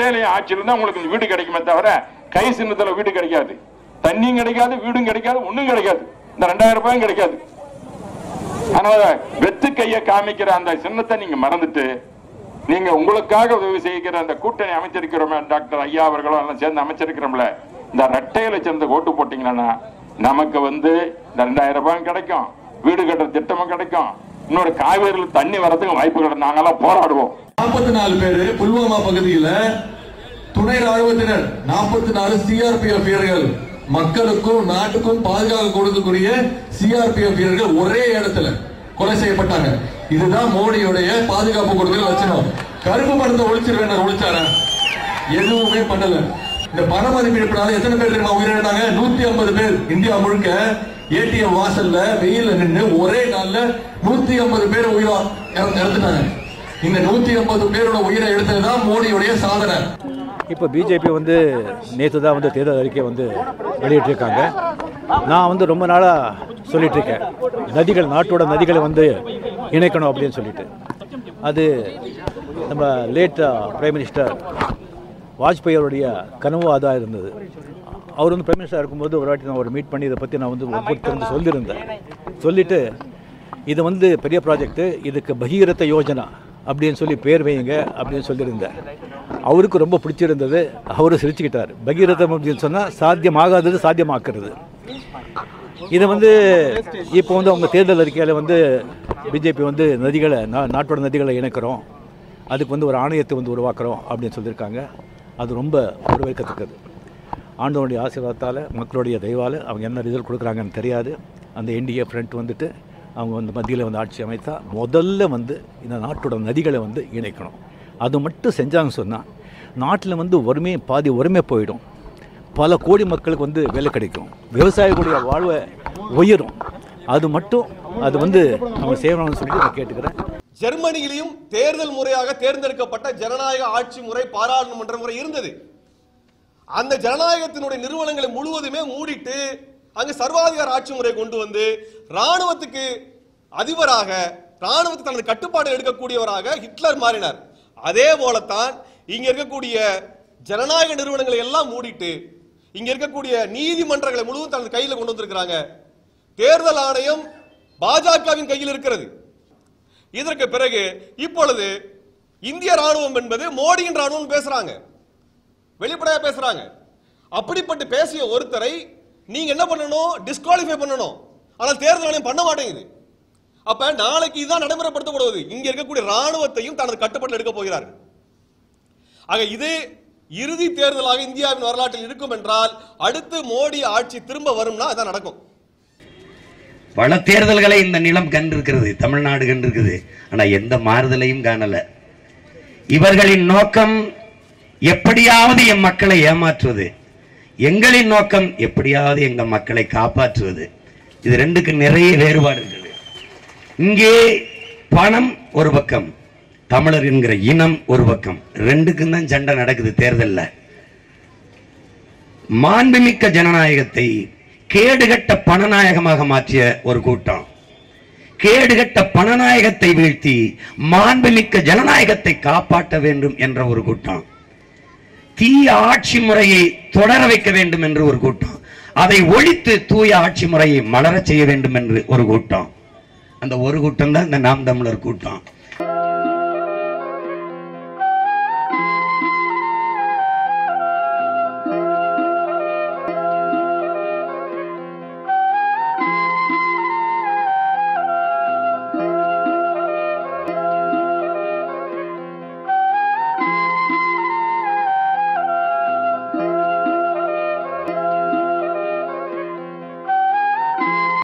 ரெட்டையிலையும் ஆட்சியில் இருந்தா உங்களுக்கு வீடு கிடைக்குமே தவிர கை சின்னத்துல வீடு கிடைக்காது தண்ணியும் கிடைக்காது வீடும் கிடைக்காது ஒண்ணும் கிடைக்காது இந்த ரெண்டாயிரம் ரூபாயும் கிடைக்காது அதனால வெத்து கையை காமிக்கிற அந்த சின்னத்தை நீங்க மறந்துட்டு நீங்க உங்களுக்காக உதவி செய்கிற அந்த கூட்டணி அமைச்சிருக்கிறோமே டாக்டர் ஐயா அவர்களும் எல்லாம் சேர்ந்து அமைச்சிருக்கிறோம்ல இந்த ரெட்டையில சேர்ந்து ஓட்டு போட்டீங்கன்னா நமக்கு வந்து இந்த ரெண்டாயிரம் ரூபாயும் கிடைக்கும் வீடு கட்டுற திட்டமும் கிடைக்கும் இன்னொரு காவேரியில் தண்ணி வரதுக்கு வாய்ப்புகள் நாங்கெல்லாம் போராடுவோம் நாற்பத்தி நாலு பேரு புல்வாமா பகுதியில துணை ராணுவத்தினர் நாற்பத்தி நாலு சிஆர்பிஎஃப் வீரர்கள் மக்களுக்கும் நாட்டுக்கும் பாதுகாப்பு கொடுக்கக்கூடிய சிஆர்பிஎஃப் வீரர்கள் ஒரே இடத்துல கொலை செய்யப்பட்டாங்க இதுதான் மோடியுடைய பாதுகாப்பு கொடுக்கிற லட்சணம் கருப்பு பணத்தை ஒழிச்சிருவேன் ஒழிச்சாரா எதுவுமே பண்ணல இந்த பண மதிப்பிழப்பினால எத்தனை பேர் தெரியுமா உயிரிழந்தாங்க நூத்தி ஐம்பது பேர் இந்தியா முழுக்க ஏடிஎம் வாசல்ல வெயில்ல நின்னு ஒரே நாள்ல நூத்தி ஐம்பது பேர் உயிரா இறந்து- இறந்துட்டாங்க இந்த நூத்தி ஐம்பது பேரோட உயிரை எடுத்ததுதான் மோடியுடைய சாதனை இப்போ பிஜேபி வந்து நேற்று தான் வந்து தேர்தல் அறிக்கை வந்து வெளியிட்டிருக்காங்க நான் வந்து ரொம்ப நாளாக சொல்லிட்டு இருக்கேன் நதிகள் நாட்டோட நதிகளை வந்து இணைக்கணும் அப்படின்னு சொல்லிட்டு அது நம்ம லேட் பிரைம் மினிஸ்டர் வாஜ்பாய் அவருடைய கனவு அதாக இருந்தது அவர் வந்து பிரைம் மினிஸ்டர் இருக்கும்போது ஒரு வாட்டி நான் ஒரு மீட் பண்ணி இதை பற்றி நான் வந்து ஒவ்வொருத்தருந்து சொல்லியிருந்தேன் சொல்லிவிட்டு இது வந்து பெரிய ப்ராஜெக்ட்டு இதுக்கு பகீரத யோஜனா அப்படின்னு சொல்லி பேர் வையுங்க அப்படின்னு சொல்லியிருந்தேன் அவருக்கு ரொம்ப பிடிச்சிருந்தது அவரும் சிரிச்சுக்கிட்டார் பகீரதம் அப்படின்னு சொன்னால் சாத்தியமாகாதது சாத்தியமாக்குறது இது வந்து இப்போ வந்து அவங்க தேர்தல் அறிக்கையில் வந்து பிஜேபி வந்து நதிகளை நா- நாட்டோட நதிகளை இணைக்கிறோம் அதுக்கு வந்து ஒரு ஆணையத்தை வந்து உருவாக்குறோம் அப்படின்னு சொல்லியிருக்காங்க அது ரொம்ப வரவேற்கத்தக்கது ஆண்டவனுடைய ஆசீர்வாதத்தால் மக்களுடைய தயவால் அவங்க என்ன ரிசல்ட் கொடுக்குறாங்கன்னு தெரியாது அந்த என்டிஏ ஃப்ரண்ட் வந்துட்டு அவங்க வந்து மத்தியில் வந்து ஆட்சி அமைத்தா முதல்ல வந்து இந்த நாட்டோட நதிகளை வந்து இணைக்கணும் அது மட்டும் செஞ்சாங்க சொன்னால் நாட்டில் வந்து வறுமை பாதி வறுமை போயிடும் பல கோடி மக்களுக்கு வந்து வேலை கிடைக்கும் விவசாயிகளுடைய வாழ்வை உயரும் அது மட்டும் அது வந்து அவங்க செய்யணும்னு சொல்லிட்டு நான் கேட்டுக்கிறேன் ஜெர்மனியிலும் தேர்தல் முறையாக தேர்ந்தெடுக்கப்பட்ட ஜனநாயக ஆட்சி முறை பாராளுமன்ற முறை இருந்தது அந்த ஜனநாயகத்தினுடைய நிறுவனங்களை முழுவதுமே மூடிட்டு அங்க சர்வாதிகார ஆட்சி முறை கொண்டு வந்து ராணுவத்துக்கு அதிபராக ராணுவத்துக்கு தனது கட்டுப்பாடு எடுக்கக்கூடியவராக ஹிட்லர் மாறினார் அதே போலத்தான் இங்க இருக்கக்கூடிய ஜனநாயக நிறுவனங்களை எல்லாம் மூடிட்டு இங்க இருக்கக்கூடிய நீதிமன்றங்களை முழுவதும் தனது கையில கொண்டு வந்திருக்கிறாங்க தேர்தல் ஆணையம் பாஜகவின் கையில் இருக்கிறது இதற்கு பிறகு இப்பொழுது இந்திய ராணுவம் என்பது மோடியின் ராணுவம் பேசுறாங்க வெளிப்படையா பேசுறாங்க அப்படிப்பட்டு பேசிய ஒருத்தரை நீங்க என்ன பண்ணணும் டிஸ்குவாலிஃபை பண்ணணும் ஆனால் தேர்தல் ஆணையம் பண்ண மாட்டேங்குது அப்ப நாளைக்கு இதுதான் நடைமுறைப்படுத்தப்படுவது இங்க இருக்கக்கூடிய ராணுவத்தையும் தனது கட்டுப்பாட்டில் எடுக்க போகிறார்கள் ஆக இது இறுதி தேர்தலாக இந்தியாவின் வரலாற்றில் இருக்கும் என்றால் அடுத்து மோடி ஆட்சி திரும்ப வரும்னா அதான் நடக்கும் பல தேர்தல்களை இந்த நிலம் கண்டிருக்கிறது தமிழ்நாடு கண்டிருக்குது ஆனா எந்த மாறுதலையும் காணல இவர்களின் நோக்கம் எப்படியாவது என் மக்களை ஏமாற்றுவது எங்களின் நோக்கம் எப்படியாவது எங்க மக்களை காப்பாற்றுவது இது ரெண்டுக்கு நிறைய வேறுபாடு இருக்குது இங்கே பணம் ஒரு பக்கம் தமிழர் என்கிற இனம் ஒரு பக்கம் ரெண்டுக்கும் தான் சண்டை நடக்குது தேர்தல்ல மாண்புமிக்க ஜனநாயகத்தை கேடுகட்ட பணநாயகமாக மாற்றிய ஒரு கூட்டம் கேடுகட்ட பணநாயகத்தை வீழ்த்தி மாண்புமிக்க ஜனநாயகத்தை காப்பாற்ற வேண்டும் என்ற ஒரு கூட்டம் தீய ஆட்சி முறையை தொடர வைக்க வேண்டும் என்று ஒரு கூட்டம் அதை ஒழித்து தூய ஆட்சி முறையை மலரச் செய்ய வேண்டும் என்று ஒரு கூட்டம் அந்த ஒரு கூட்டம் தான் இந்த நாம் தமிழர் கூட்டம்